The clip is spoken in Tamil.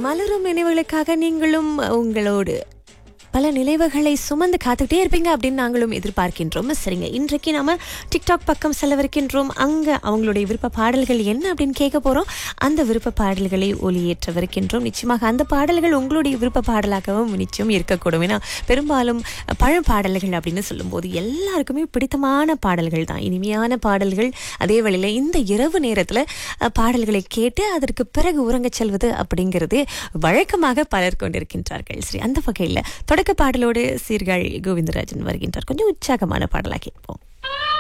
மலரும் நினைவுகளுக்காக நீங்களும் உங்களோடு பல நினைவுகளை சுமந்து காத்துக்கிட்டே இருப்பீங்க அப்படின்னு நாங்களும் எதிர்பார்க்கின்றோம் சரிங்க இன்றைக்கு நாம டிக்டாக் பக்கம் செல்லவிருக்கின்றோம் அங்க அவங்களுடைய விருப்ப பாடல்கள் என்ன அப்படின்னு கேட்க போறோம் அந்த விருப்ப பாடல்களை ஒளியேற்றவிருக்கின்றோம் நிச்சயமாக அந்த பாடல்கள் உங்களுடைய விருப்ப பாடலாகவும் நிச்சயம் இருக்கக்கூடும் ஏன்னா பெரும்பாலும் பழம் பாடல்கள் அப்படின்னு சொல்லும்போது எல்லாருக்குமே பிடித்தமான பாடல்கள் தான் இனிமையான பாடல்கள் அதே வேளையில் இந்த இரவு நேரத்தில் பாடல்களை கேட்டு அதற்கு பிறகு உறங்கச் செல்வது அப்படிங்கிறது வழக்கமாக பலர் கொண்டிருக்கின்றார்கள் சரி அந்த வகையில் தொடக்க பாடலோடு சீர்காழி கோவிந்தராஜன் வருகின்றார் கொஞ்சம் உற்சாகமான பாடலாக கேட்போம்